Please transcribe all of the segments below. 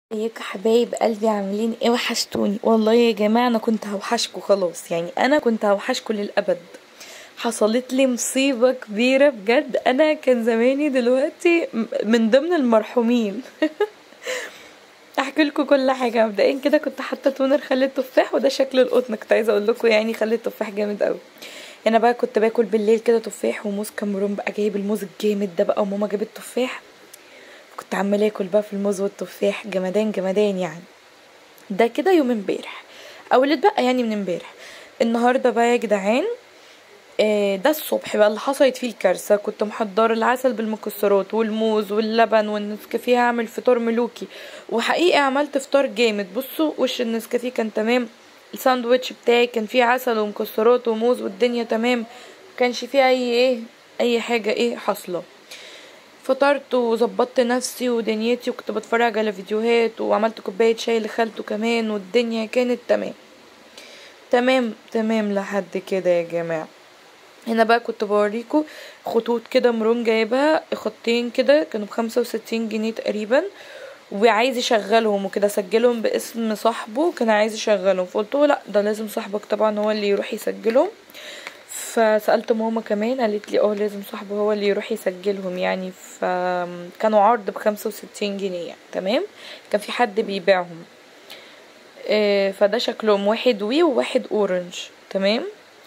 ازيكم حبايب قلبي عاملين ايه وحشتوني والله يا جماعه انا كنت هوحشكوا خلاص يعني انا كنت هوحشكوا للابد حصلت لي مصيبه كبيره بجد انا كان زماني دلوقتي م- من ضمن المرحومين احكي لكم كل حاجه مبدئيا كده كنت حاطه تونر خل التفاح وده شكل القطن كنت عايزه اقول لكم يعني خل التفاح جامد قوي انا بقى كنت باكل بالليل كده تفاح وموز كاميرون بقى جايب الموز الجامد ده بقى وماما جابت تفاح كنت عماله اكل بقى في الموز والتفاح جمدان جمدان يعني ده كده يوم امبارح او اللي اتبقى يعني من امبارح النهارده بقى يا جدعان آه، ده الصبح بقى اللي حصلت فيه الكارثه كنت محضره العسل بالمكسرات والموز واللبن والنسكافيه هعمل فطار ملوكي وحقيقي عملت فطار جامد بصوا وش النسكافيه كان تمام الساندوتش بتاعي كان فيه عسل ومكسرات وموز والدنيا تمام مكانش فيه اي ايه اي حاجه ايه حاصله فطرت وظبطت نفسي ودنيتي وكنت بتفرج على فيديوهات وعملت كوباية شاي لخالته كمان والدنيا كانت تمام تمام تمام لحد كده يا جماعة هنا بقى كنت بوريكم خطوط كده مرون جايبها خطين كده كانوا بخمسة وستين جنيه تقريبا وعايز يشغلهم وكده سجلهم باسم صاحبه كان عايز يشغلهم فقلت له لا ده لازم صاحبك طبعا هو اللي يروح يسجلهم فسألت ماما كمان قالت لي اه لازم صاحبه هو اللي يروح يسجلهم يعني فكانوا عرض بخمسة وستين جنيه يعني تمام كان في حد بيبيعهم آه، فده شكلهم واحد وي وواحد اورنج تمام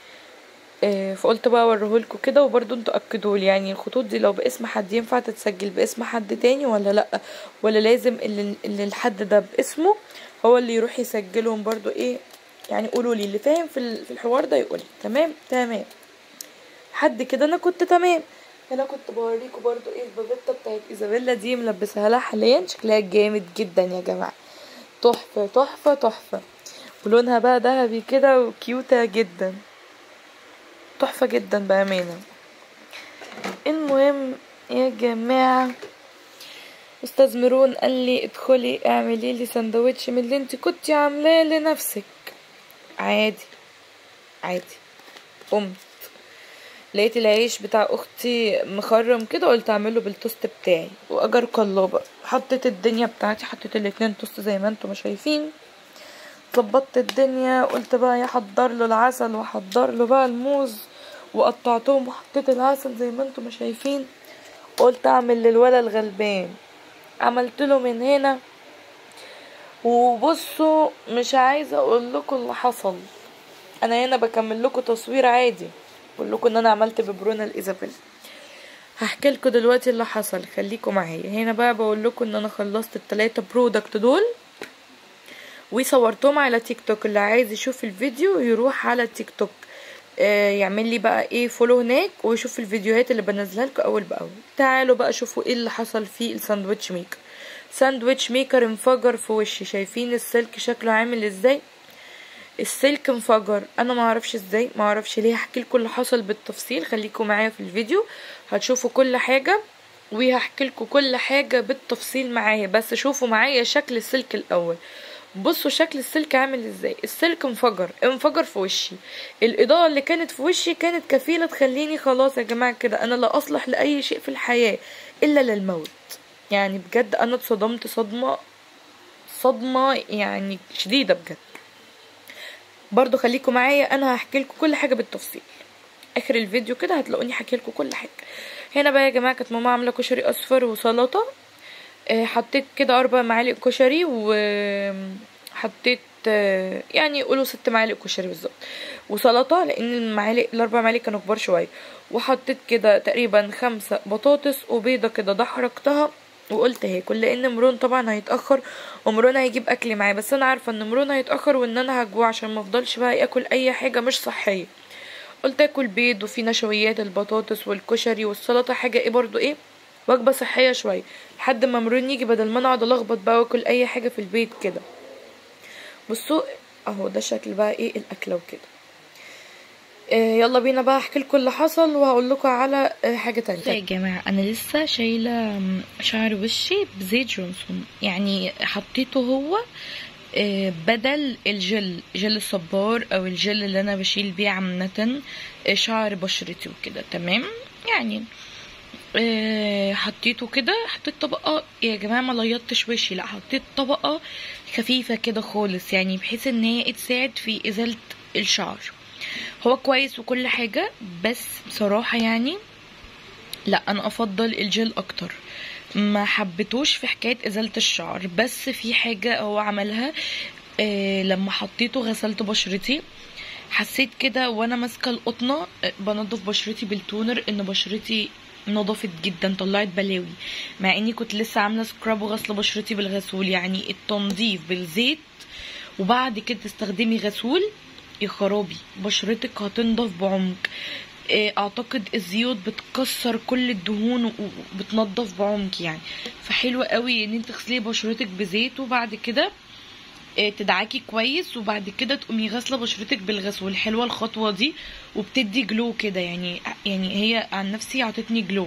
آه، فقلت بقى اوريهولكوا كده وبرضه انتوا اكدولي يعني الخطوط دي لو باسم حد ينفع تتسجل باسم حد تاني ولا لا ولا لازم اللي, اللي الحد ده باسمه هو اللي يروح يسجلهم برضه ايه يعني قولوا لي اللي فاهم في ال- في الحوار ده يقول تمام تمام حد كده انا كنت تمام هنا كنت بوريكوا برضو ايه البابيتا بتاعت ايزابيلا دي ملبسها لها حاليا شكلها جامد جدا يا جماعه تحفه تحفه تحفه ولونها بقى ذهبي كده وكيوتة جدا تحفه جدا بامانه المهم يا جماعه استاذ ميرون قال لي ادخلي اعملي لي سندوتش من اللي انت كنتي عاملاه لنفسك عادي عادي قمت لقيت العيش بتاع اختي مخرم كده قلت اعمله بالتوست بتاعي واجر الله بقى حطيت الدنيا بتاعتي حطيت الاتنين توست زي ما انتم ما شايفين ظبطت الدنيا قلت بقى يا حضر له العسل واحضر له بقى الموز وقطعتهم وحطيت العسل زي ما انتم ما شايفين قلت اعمل للولا الغلبان عملت له من هنا وبصوا مش عايزه اقول لكم اللي حصل انا هنا بكمل لكم تصوير عادي بقول لكم ان انا عملت ببرونه الايزابيل هحكي لكم دلوقتي اللي حصل خليكم معايا هنا بقى بقول لكم ان انا خلصت التلاتة برودكت دول وصورتهم على تيك توك اللي عايز يشوف الفيديو يروح على تيك توك آه يعمل لي بقى ايه فولو هناك ويشوف الفيديوهات اللي بنزلها لكم اول باول تعالوا بقى شوفوا ايه اللي حصل في الساندوتش ميكر ساندوتش ميكر انفجر في وشي شايفين السلك شكله عامل ازاي السلك انفجر انا ما اعرفش ازاي ما اعرفش ليه هحكي لكم اللي حصل بالتفصيل خليكم معايا في الفيديو هتشوفوا كل حاجه وهحكي لكم كل حاجه بالتفصيل معايا بس شوفوا معايا شكل السلك الاول بصوا شكل السلك عامل ازاي السلك انفجر انفجر في وشي الاضاءه اللي كانت في وشي كانت كفيله تخليني خلاص يا جماعه كده انا لا اصلح لاي شيء في الحياه الا للموت يعني بجد انا اتصدمت صدمه صدمه يعني شديده بجد برضو خليكم معايا انا هحكي لكم كل حاجه بالتفصيل اخر الفيديو كده هتلاقوني حكي لكم كل حاجه هنا بقى يا جماعه كانت ماما عامله كشري اصفر وسلطه آه، حطيت كده اربع معالق كشري وحطيت آه، يعني قولوا ست معالق كشري بالظبط وسلطه لان المعالق الاربع معالق كانوا كبار شويه وحطيت كده تقريبا خمسه بطاطس وبيضه كده دحرجتها وقلت هاكل لان مرون طبعا هيتاخر ومرون هيجيب اكل معاه بس انا عارفه ان مرون هيتاخر وان انا هجوع عشان ما افضلش بقى اكل اي حاجه مش صحيه قلت اكل بيض وفي نشويات البطاطس والكشري والسلطه حاجه ايه برضو ايه وجبه صحيه شويه لحد ما مرون يجي بدل ما انا اقعد الخبط بقى واكل اي حاجه في البيت كده بصوا اهو ده شكل بقى ايه الاكله وكده آه، يلا بينا بقى احكي لكم اللي حصل وهقول لكم على آه، حاجه تانية يا جماعه انا لسه شايله شعر وشي بزيت جونسون يعني حطيته هو آه، بدل الجل جل الصبار او الجل اللي انا بشيل بيه عامه آه، شعر بشرتي وكده تمام يعني آه، حطيته كده حطيت طبقة يا جماعة ما ليضتش وشي لا حطيت طبقة خفيفة كده خالص يعني بحيث ان هي تساعد في ازالة الشعر هو كويس وكل حاجة بس بصراحة يعني لا انا افضل الجل اكتر ما حبيتوش في حكاية ازالة الشعر بس في حاجة هو عملها آه لما حطيته غسلت بشرتي حسيت كده وانا ماسكه القطنه آه، بنضف بشرتي بالتونر ان بشرتي نضفت جدا طلعت بلاوي مع اني كنت لسه عامله سكراب وغسله بشرتي بالغسول يعني التنظيف بالزيت وبعد كده تستخدمي غسول يا خرابي بشرتك هتنضف بعمق آه، اعتقد الزيوت بتكسر كل الدهون و- وبتنضف بعمق يعني فحلو قوي ان انت تغسلي بشرتك بزيت وبعد كده آه، تدعكي كويس وبعد كده تقومي غاسله بشرتك بالغسول حلوه الخطوه دي وبتدي جلو كده يعني يعني هي عن نفسي عطتني جلو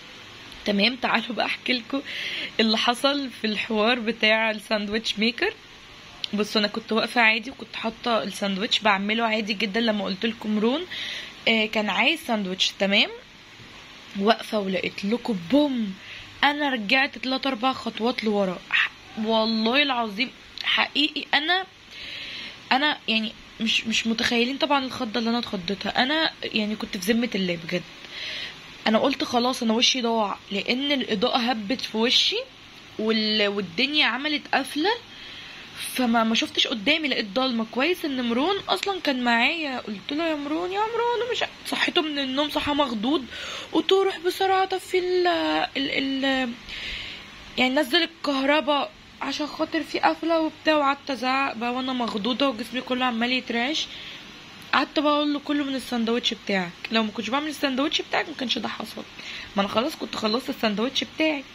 تمام تعالوا بقى احكي لكم اللي حصل في الحوار بتاع الساندويتش ميكر بصوا انا كنت واقفه عادي وكنت حاطه الساندوتش بعمله عادي جدا لما قلت لكم رون آه، كان عايز ساندوتش تمام واقفه ولقيت لكم بوم انا رجعت تلات اربع خطوات لورا ح- والله العظيم حقيقي انا انا يعني مش مش متخيلين طبعا الخضه اللي انا اتخضيتها انا يعني كنت في ذمه الله بجد انا قلت خلاص انا وشي ضاع لان الاضاءه هبت في وشي وال... والدنيا عملت قفله فما ما شفتش قدامي لقيت ضلمه كويس ان مرون اصلا كان معايا قلت له يا مرون يا مرون مش صحيته من النوم صحى مخضوض قلت له روح بسرعه طفي ال ال ال يعني نزل الكهرباء عشان خاطر في قفله وبتاع وقعدت ازعق بقى وانا مخضوضه وجسمي كله عمال يترعش قعدت بقى اقول له كله من الساندوتش بتاعك لو ما كنتش بعمل الساندوتش بتاعك ما كانش ده حصل ما انا خلاص كنت خلصت الساندوتش بتاعي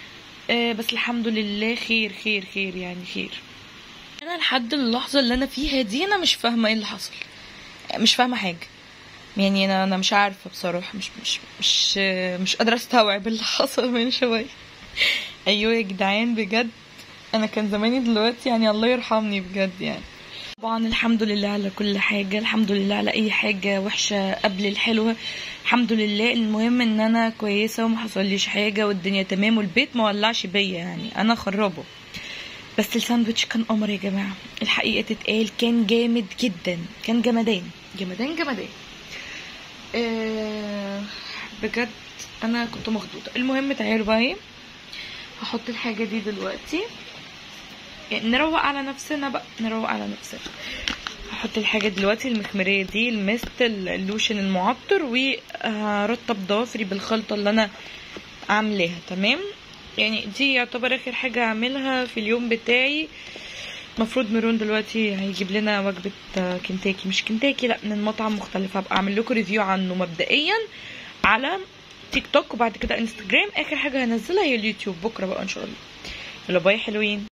آه بس الحمد لله خير خير خير يعني خير انا لحد اللحظه اللي انا فيها دي انا مش فاهمه ايه اللي حصل مش فاهمه حاجه يعني انا انا مش عارفه بصراحه مش مش مش آه، مش قادره استوعب اللي حصل من شويه ايوه يا جدعان بجد انا كان زماني دلوقتي يعني الله يرحمني بجد يعني طبعا الحمد لله على كل حاجة الحمد لله على أي حاجة وحشة قبل الحلوة الحمد لله المهم إن أنا كويسة وما حصليش حاجة والدنيا تمام والبيت ما ولعش بيا يعني أنا خربه بس الساندوتش كان قمر يا جماعة الحقيقة تتقال كان جامد جدا كان جمدان جمدان جمدان آه بجد أنا كنت مخضوضة المهم تعالوا بقى إيه هحط الحاجة دي دلوقتي يعني نروق على نفسنا بقى نروق على نفسنا هحط الحاجة دلوقتي المخمرية دي المست اللوشن المعطر وهرطب ضوافري بالخلطة اللي انا عاملاها تمام يعني دي يعتبر اخر حاجة اعملها في اليوم بتاعي المفروض ميرون دلوقتي هيجيب لنا وجبة آه، كنتاكي مش كنتاكي لا من مطعم مختلف هبقى اعمل لكم ريفيو عنه مبدئيا على تيك توك وبعد كده انستجرام اخر حاجة هنزلها هي اليوتيوب بكرة بقى ان شاء الله يلا باي حلوين